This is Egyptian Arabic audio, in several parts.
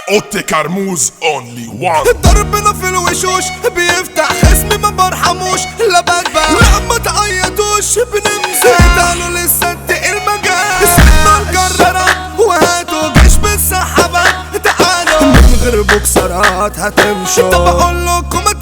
اوتي كرموز اونلي وان ضربنا في الوشوش بيفتح خصمي ما برحموش لا بكبر لا ما تعيطوش بننزل تعالوا لسه انتقل مجال سيبنا الجرارات وهاتوا جيش بالسحابات تعالوا من غير بوكسرات هتمشوا طب اقول لكم ما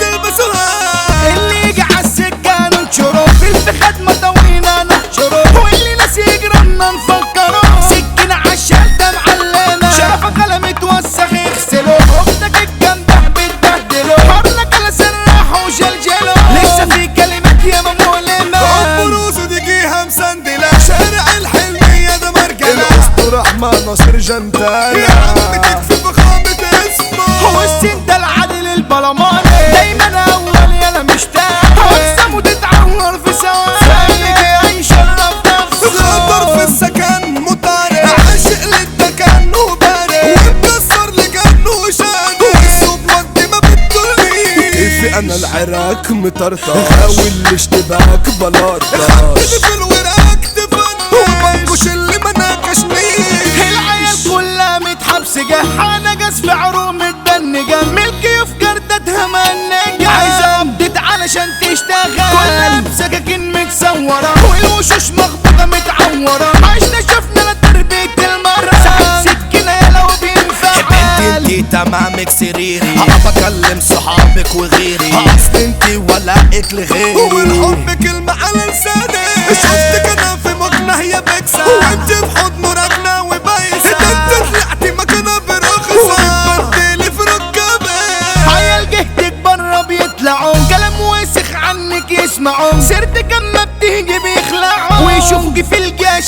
تلبسوها اللي يجي عالسكة ننشره في الفخاد ما طوينا نحشره واللي ناس يجرمنا نفكره سكينة عالشدة معلمة شرفك على متوسخ اغسله اختك الجنبح بتبهدله حرك على سراح وجلجله لسه في كلمات يا مؤلمة البروز دي جيها مسندلة شارع الحلمية ده مرجلة الاسطورة احمد ناصر جنتالة يا عم تكفي فخامة اسمه هو السن ده العادل البلماني دايما اول يلا مشتاق اقسم وتتعور في ثواني جاي يشرف نفسه خطر في السكن مطارد عاشق للدكن وبارد ومكسر لجن وشاد والصوت ودي ما بتطلنيش كيفي انا العراك مطرطش هاوي الاشتباك بلاطش خدتني في الوراك تفنش وبنكش اللي ما ناقشنيش العيال كلها متحبسة جحانة جاز في عروم متدنجة ملكي في جردتها منجة عايزة ابدت علشان تشتغل كلها بسكاكين متصورة والوشوش مخبوطة متعورة عشنا شفنا لا تربية المرة سحب سكينة يا لو بينفعل انتي تمامك سريري بكلم صحابك وغيري اصل انتي ولقك لغيري والحب كلمة على لساني شفتك انا في مقنع يا بكسة وانت في حضن رجنا وبايسة انت طلعتي مكانها برخصة وبدلي في ركابي عيال جهتك بره بيطلعوا كلام وسخ عنك يسمعوا سيرتك اما بتيجي بيخلعوا ويشوفوكي في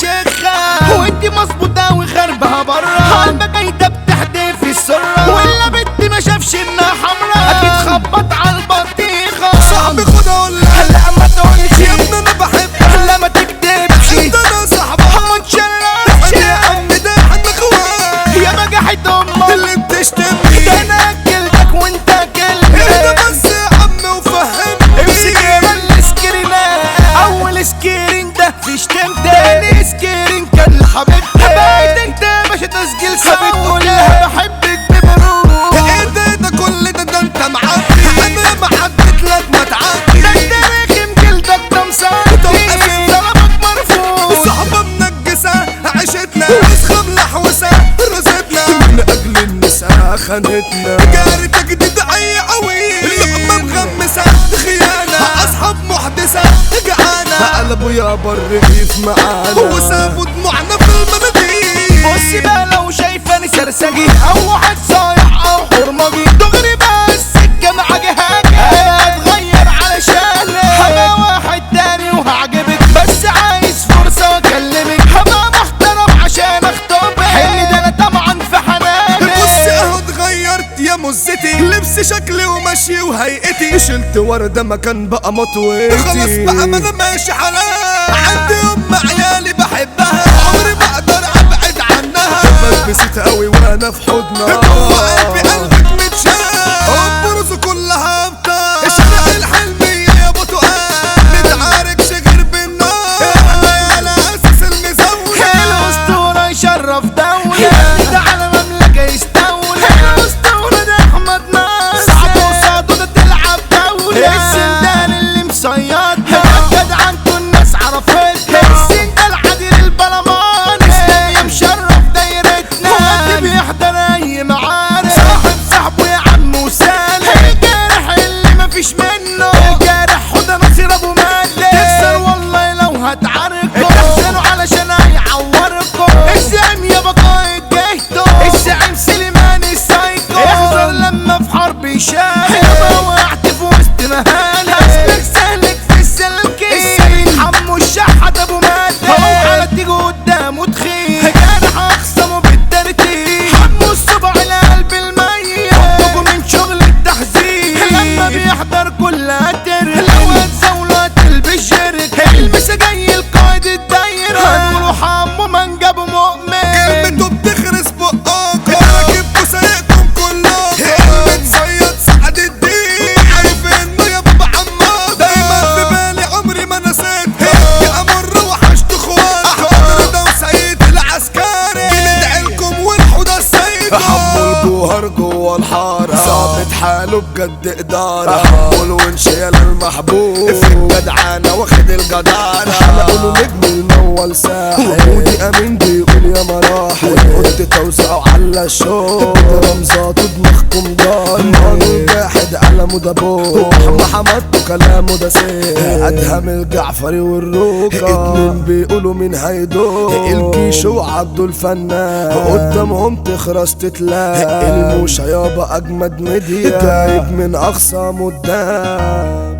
الجاشخة وانت مظبوطة وخربها بره قلبك ايده بتحدف السرة ولا بنت ما شافش انها حمرا بتخبط على البطيخة صاحبي خد اقول لك لا ما تقولش يا ابني انا بحبك لا ما تكدبش انت انا صاحبك ما تشرفش يا عم ده احنا اخوات يا مجحت امك اللي بتشتمني ده انا اكلتك وانت اهدى اكلتك بس يا عم وفهمني امسك يا السكرينات اول سكرين ده في شتم تاني سكرين كان لحبيبتي حبيت انت يا باشا تسجيل سابت لها بحبك ببروح ايه ده ده كل ده ده انت معدي انا ما حبيت لك ما تعدي ده انت رخم جلدك ده مساعدي طب طلبك مرفوض صحبة منجسة عيشتنا نسخة ملحوسة رزتنا من اجل النساء خانتنا جاري تجديد اي قوي لقمة مغمسة خيانة اصحاب محدثة جعانة قلبوا يا بر رغيف معانا وسابوا دموعنا في المناديل بصي بقى لو شايفاني سرسجي او واحد صايع او حرمجي دغري بقى السكه معاك حاجه انا هتغير علشانك هبقى واحد تاني وهعجبك بس عايز فرصه اكلمك هبقى محترم عشان اخطبك حلمي ده انا طبعا في حنانك بص اهو اتغيرت يا مزتي لبس شكلي ومشي وهيئتي شلت وردة مكان بقى مطويتي خلاص بقى ما انا ماشي حلال عندي ام عيالي بحبها عمري ما اقدر ابعد عنها بلبست قوي وانا في حضنها جوه قلبي قلبك متشال برز كلها ابطال شارع الحلمية يا ابو تقال نتعاركش غير بالنار احنا على اساس المزاولة الاسطوره يشرف دوله ده على مملكه يستولى الاسطوره ده احمد ناصر صعب وصعد ده تلعب دوله السندان اللي مصياد جدع انتوا الناس عرفتنا السندان العديل البلمان اسلام مشرف دايرتنا وقت بيحضر اي معارك الحارة ظابط حاله بجد إدارة والونش يا المحبوب في الجدعانة واخد الجدارة حلقوا نجم المول ساحل ودي أمين بيقول يا مراحل قلت توزعوا على الشو رمزاته دماغكم ضايع مانو واحد قلمه ده بوح محمد كلامه ده سيف أدهم الجعفري والروكة اتنين بيقولوا مين هيدوق الجيش وعبده الفنان قدامهم تخرس تتلاقى الموشة يابا أجمد ميديا جايب من أقصى مدام